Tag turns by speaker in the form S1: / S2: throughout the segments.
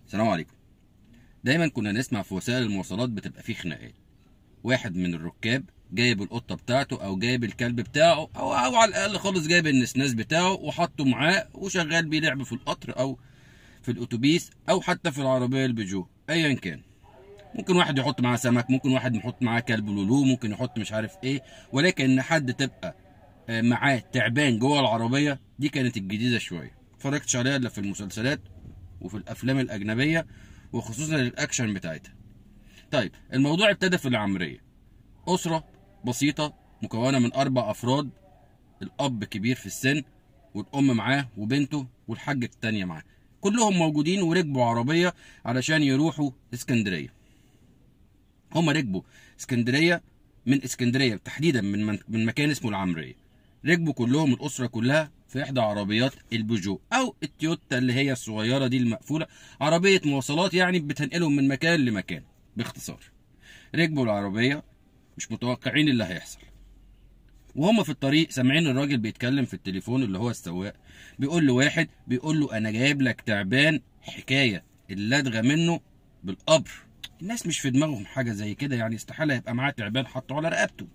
S1: السلام عليكم دايما كنا نسمع في وسائل المواصلات بتبقى فيه خناقات واحد من الركاب جايب القطه بتاعته او جايب الكلب بتاعه او, أو على الاقل خالص جايب النسناس بتاعه وحطه معاه وشغال بيه لعب في القطر او في الاتوبيس او حتى في العربيه البيجو ايا كان ممكن واحد يحط معاه سمك ممكن واحد يحط معاه كلب لولو ممكن يحط مش عارف ايه ولكن ان حد تبقى آه، معاه تعبان جوه العربيه دي كانت الجديده شويه اتفرجتش عليها الا في المسلسلات وفي الافلام الاجنبيه وخصوصا الاكشن بتاعتها طيب الموضوع ابتدى في العمريه اسره بسيطه مكونه من اربع افراد الاب كبير في السن والام معاه وبنته والحاجه التانيه معاه كلهم موجودين وركبوا عربيه علشان يروحوا اسكندريه هم ركبوا اسكندريه من اسكندريه تحديدا من من من مكان اسمه العمريه ركبوا كلهم الاسره كلها في احدى عربيات البيجو او التويوتا اللي هي الصغيره دي المقفوله عربيه مواصلات يعني بتنقلهم من مكان لمكان باختصار ركبوا العربيه مش متوقعين اللي هيحصل وهم في الطريق سامعين الراجل بيتكلم في التليفون اللي هو السواق بيقول له واحد بيقول له انا جايب لك تعبان حكايه اللدغه منه بالقبر الناس مش في دماغهم حاجه زي كده يعني استحاله يبقى معاه تعبان حاطه على رقبته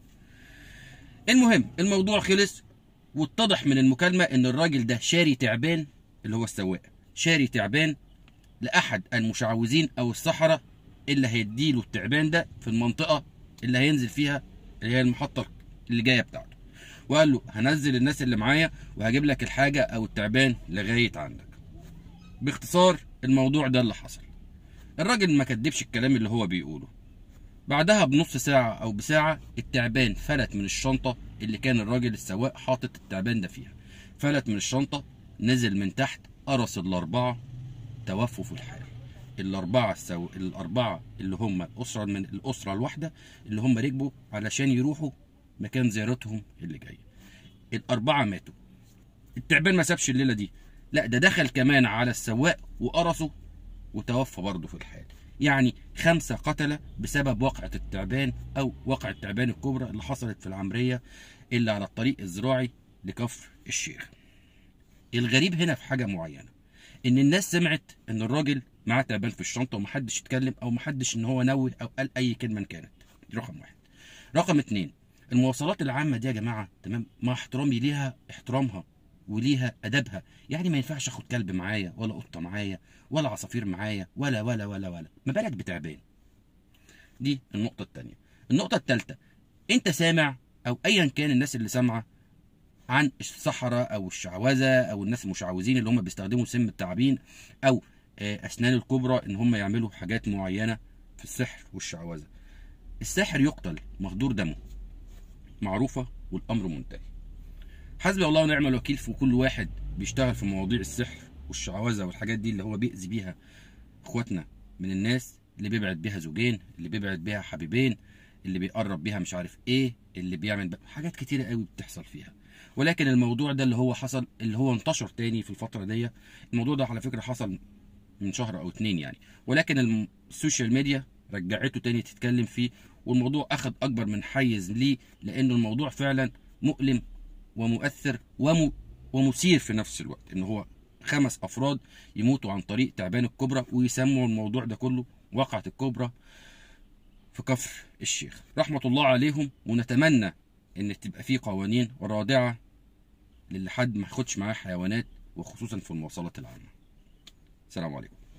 S1: المهم الموضوع خلص واتضح من المكالمه ان الراجل ده شاري تعبان اللي هو السواق شاري تعبان لاحد المشعوذين او السحره اللي هيديله التعبان ده في المنطقه اللي هينزل فيها اللي هي المحطه اللي جايه بتاعته وقال له هنزل الناس اللي معايا وهجيب لك الحاجه او التعبان لغايه عندك باختصار الموضوع ده اللي حصل الراجل ما كدبش الكلام اللي هو بيقوله بعدها بنص ساعة أو بساعة التعبان فلت من الشنطة اللي كان الراجل السواق حاطط التعبان ده فيها فلت من الشنطة نزل من تحت قرص الأربعة توفوا في الحال الأربعة السو... الأربعة اللي هم الأسرة من الأسرة الواحدة اللي هم ركبوا علشان يروحوا مكان زيارتهم اللي جاي الأربعة ماتوا التعبان ما سابش الليلة دي لا ده دخل كمان على السواق وقرصه وتوفى برضه في الحال يعني خمسة قتلة بسبب وقعة التعبان أو وقع التعبان الكبرى اللي حصلت في العمرية اللي على الطريق الزراعي لكفر الشيخ الغريب هنا في حاجة معينة إن الناس سمعت إن الراجل معاه تعبان في الشنطة ومحدش اتكلم أو محدش إن هو نوه أو قال أي كلمة كانت دي رقم واحد رقم اتنين المواصلات العامة دي يا جماعة تمام مع احترامي ليها احترامها وليها ادبها يعني ما ينفعش اخد كلب معايا ولا قطه معايا ولا عصافير معايا ولا ولا ولا ولا ما بالك بتعبان دي النقطه الثانيه النقطه الثالثه انت سامع او ايا كان الناس اللي سامعه عن السحرة او الشعوذه او الناس المشعوذين اللي هم بيستخدموا سم التعابين او آه، اسنان الكبرى ان هم يعملوا حاجات معينه في السحر والشعوذه الساحر يقتل مهدور دمه معروفه والامر منتهي حسبي الله ونعم الوكيل في كل واحد بيشتغل في مواضيع السحر والشعوذه والحاجات دي اللي هو بيأذي بيها اخواتنا من الناس اللي بيبعد بيها زوجين اللي بيبعد بيها حبيبين اللي بيقرب بيها مش عارف ايه اللي بيعمل بقى حاجات كتيره قوي بتحصل فيها ولكن الموضوع ده اللي هو حصل اللي هو انتشر تاني في الفتره دي الموضوع ده على فكره حصل من شهر او اتنين يعني ولكن الم- السوشيال ميديا رجعته تاني تتكلم فيه والموضوع اخذ اكبر من حيز ليه لانه الموضوع فعلا مؤلم ومؤثر وم... ومثير في نفس الوقت ان هو خمس افراد يموتوا عن طريق تعبان الكبرى ويسموا الموضوع ده كله وقعة الكبرى في كفر الشيخ رحمة الله عليهم ونتمنى ان تبقى في قوانين رادعة للي حد ما ياخدش معاه حيوانات وخصوصا في المواصلات العامة السلام عليكم